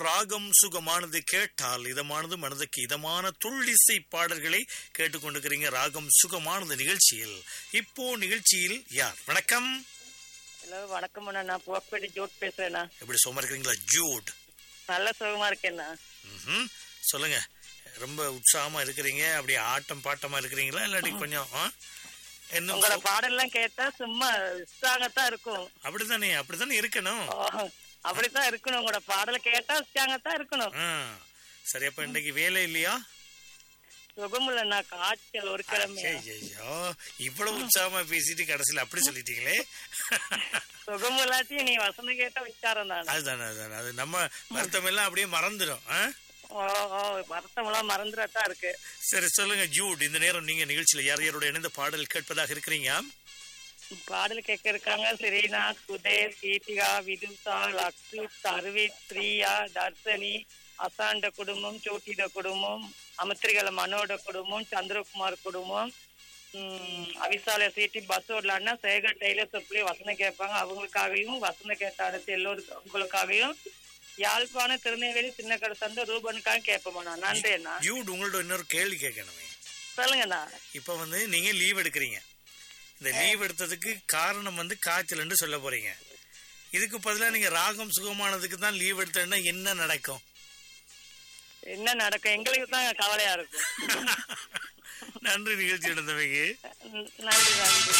ராகம் சுகமானது கேட்டால் இதமானது மனதுக்கு இதமான துள்ளிசை பாடல்களை கேட்டுக்கொண்டிருக்கிறீங்க ராகம் சுகமானது நிகழ்ச்சியில் இப்போ நிகழ்ச்சியில் யார் வணக்கம் ஹலோ வணக்கம் அண்ணா நான் புவப்பேட்டி ஜோட் பேசுறேண்ணா எப்படி சும்மா இருக்கிறீங்களா ஜூட் நல்ல சுகமா இருக்கேண்ணா ம்ஹும். சொல்லுங்க ரொம்ப உற்சாகமா இருக்கிறீங்க அப்படியே ஆட்டம் பாட்டமா இருக்கிறீங்களா இல்லாட்டி கொஞ்சம் ஆ? இன்னும் உங்களோட பாடல்லாம் கேட்டா சும்மா உற்சாகத்தான் இருக்கும் அப்படித்தானே அப்படித்தானே இருக்கணும் ஓ, அப்படித்தான் இருக்கணும் உங்களோட பாடலை கேட்டா உற்சாகத்தான் இருக்கணும் ஆ. சரி அப்ப இன்னைக்கு வேலை இல்லையா சுகமில்லண்ணா காய்ச்சல் ஒரு கிழமை ஐயோ இவ்வளவு உற்சாகமா பேசிட்டு கடைசியில அப்படி சொல்லிட்டீங்களே சுகமில்லாத்தையும் நீ வசனம் கேட்டா உச்சாரம் தானே அதுதானே அதுதானே அது நம்ம வருத்தம் எல்லாம் அப்படியே மறந்துடும் ஆ? ஓ ஓ வருத்தம் எல்லாம் மறந்துடத்தான் இருக்கு சரி சொல்லுங்க ஜூட் இந்த நேரம் நீங்க நிகழ்ச்சியில யார் யாரோட இணைந்த பாடல் கேட்பதாக இருக்கிறீங்க பாடல் கேட்க இருக்காங்க ஸ்ரீநாத் சுதேஷ் கீர்த்திகா விதுஷா லக்ஷு சர்வித் பிரியா தர்ஷனி அசாண்ட குடும்பம் சோட்டிட குடும்பம் அமித்ரிகல மனோட குடும்பம் சந்திரகுமார் குடும்பம் உம், அவிசால சீட்டி பஸ் ஓடலான்னா சேகர் டெய்லர் சொல்லி வசனம் கேட்பாங்க அவங்களுக்காகவும் வசனம் கேட்ட அடுத்து எல்லோருக்கும் உங்களுக்காகவும் யாழ்ப்பாணம் திருநெல்வேலி சின்ன கடை சந்தை ரூபனுக்காக கேட்போம்ண்ணா நன்றி அண்ணா ஜூட் உங்களோட இன்னொரு கேள்வி கேட்கணுமே சொல்லுங்கண்ணா இப்ப வந்து நீங்க லீவ் எடுக்கிறீங்க இந்த லீவ் எடுத்ததுக்கு காரணம் வந்து காய்ச்சல்னு சொல்ல போறீங்க இதுக்கு பதிலா நீங்க ராகம் சுகமானதுக்கு தான் லீவ் எடுத்தேன்னா என்ன நடக்கும் என்ன நடக்கும் எங்களுக்கு தான் கவலையா இருக்கும் நன்றி நிகழ்ச்சி நடந்தவைக்கு நன்றி நன்றி